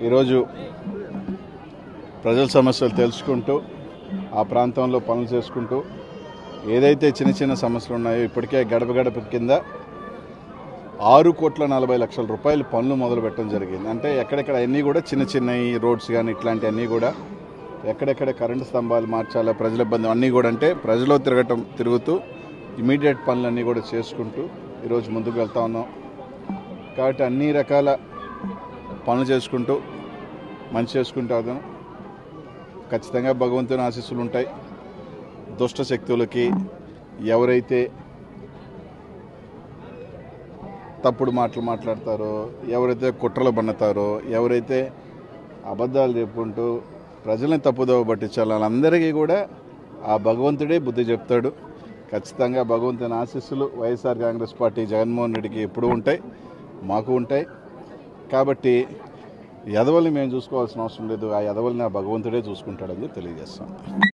ఈరోజు ప్రజల సమస్యలు తెలుసుకుంటూ ఆ ప్రాంతంలో పనులు చేసుకుంటూ ఏదైతే చిన్న చిన్న సమస్యలు ఉన్నాయో ఇప్పటికే గడప గడప కింద ఆరు కోట్ల నలభై లక్షల రూపాయలు పనులు మొదలు పెట్టడం జరిగింది అంటే ఎక్కడెక్కడ అన్నీ కూడా చిన్న చిన్న రోడ్స్ కానీ ఇట్లాంటివన్నీ కూడా ఎక్కడెక్కడ కరెంటు స్తంభాలు మార్చాలా ప్రజల ఇబ్బంది అన్నీ కూడా అంటే ప్రజలో తిరగటం తిరుగుతూ ఇమీడియట్ పనులన్నీ కూడా చేసుకుంటూ ఈరోజు ముందుకు వెళ్తా ఉన్నాం కాబట్టి అన్ని రకాల పనులు చేసుకుంటూ మంచి చేసుకుంటూ అదను ఖచ్చితంగా భగవంతుని ఆశీస్సులు ఉంటాయి దుష్ట శక్తులకి ఎవరైతే తప్పుడు మాటలు మాట్లాడతారో ఎవరైతే కుట్రలు బన్నుతారో ఎవరైతే అబద్ధాలు చెప్పుకుంటూ ప్రజల్ని తప్పుదోవ పట్టించాలి వాళ్ళందరికీ కూడా ఆ భగవంతుడే బుద్ధి చెప్తాడు ఖచ్చితంగా భగవంతుని ఆశీస్సులు వైఎస్ఆర్ కాంగ్రెస్ పార్టీ జగన్మోహన్ రెడ్డికి ఎప్పుడూ ఉంటాయి మాకు ఉంటాయి కాబట్టి ఎదవల్ని మేము చూసుకోవాల్సిన అవసరం లేదు ఆ ఎదవల్ని ఆ భగవంతుడే చూసుకుంటాడని తెలియజేస్తాం